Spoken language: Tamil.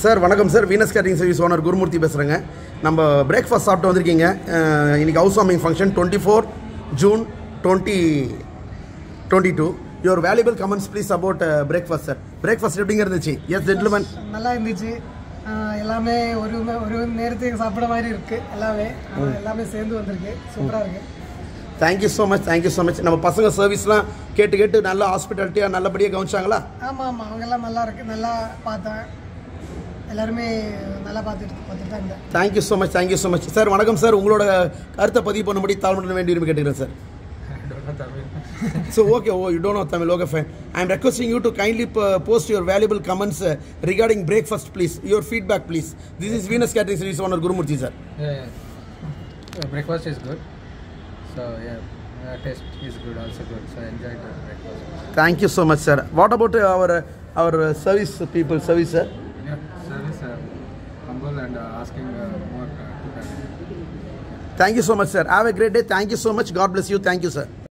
சார் வணக்கம் sir Venus catering service owner Gurumurthy பேசுகிறேங்க நம்ம பிரேக்ஃபாஸ்ட் சாப்பிட்டு வந்திருக்கீங்க அஹ், இன்னைக்கு housewarming function twenty four June twenty twenty two your valuable comments please about breakfast sir breakfast எப்படிங்க இருந்துச்சு எஸ் ஜென்டில்மேன் நல்லா இருந்துச்சு ஆஹ் எல்லாமே ஒரு ம- ஒரு நேரத்துக்கு சாப்பிட மாதிரி இருக்கு எல்லாமே ஆனா எல்லாமே சேர்ந்து வந்திருக்கு சூப்பரா இருக்கு thank you so much thank you so much நம்ம பசங்க சர்வீஸ்லாம் கேட்டு கேட்டு நல்லா ஹாஸ்பிட்டாலிட்டியாக நல்லபடியாக கவனிச்சாங்களா ஆமா ஆமா அவங்க எல்லாம் நல்லா இருக்கு நல்லா பார்த்தேன் எல்லாருமே நல்லா பார்த்துட்டு பார்த்துட்டு தான் இருந்தேன் thank you so much thank you so much sir வணக்கம் சார் உங்களோட கருத்தை பதிவு பண்ணும்படி தாழ்மட்டம் வேண்டி விரும்பி கேட்டுக்கிறேன் sir So okay, oh, you don't know Tamil, okay fine. I'm requesting you to kindly uh, post your valuable comments uh, regarding breakfast, please. Your feedback, please. This is Venus Catering Service owner Gurumurthy, sir. Yeah, yeah. Uh, breakfast is good. So yeah, uh, taste is good, also good. So I enjoyed the breakfast. Thank you so much, sir. What about uh, our uh, our uh, service people, service, sir? Yeah, service uh, humble and uh, asking uh, more uh, to have. Thank you so much, sir. Have a great day. Thank you so much. God bless you. Thank you, sir.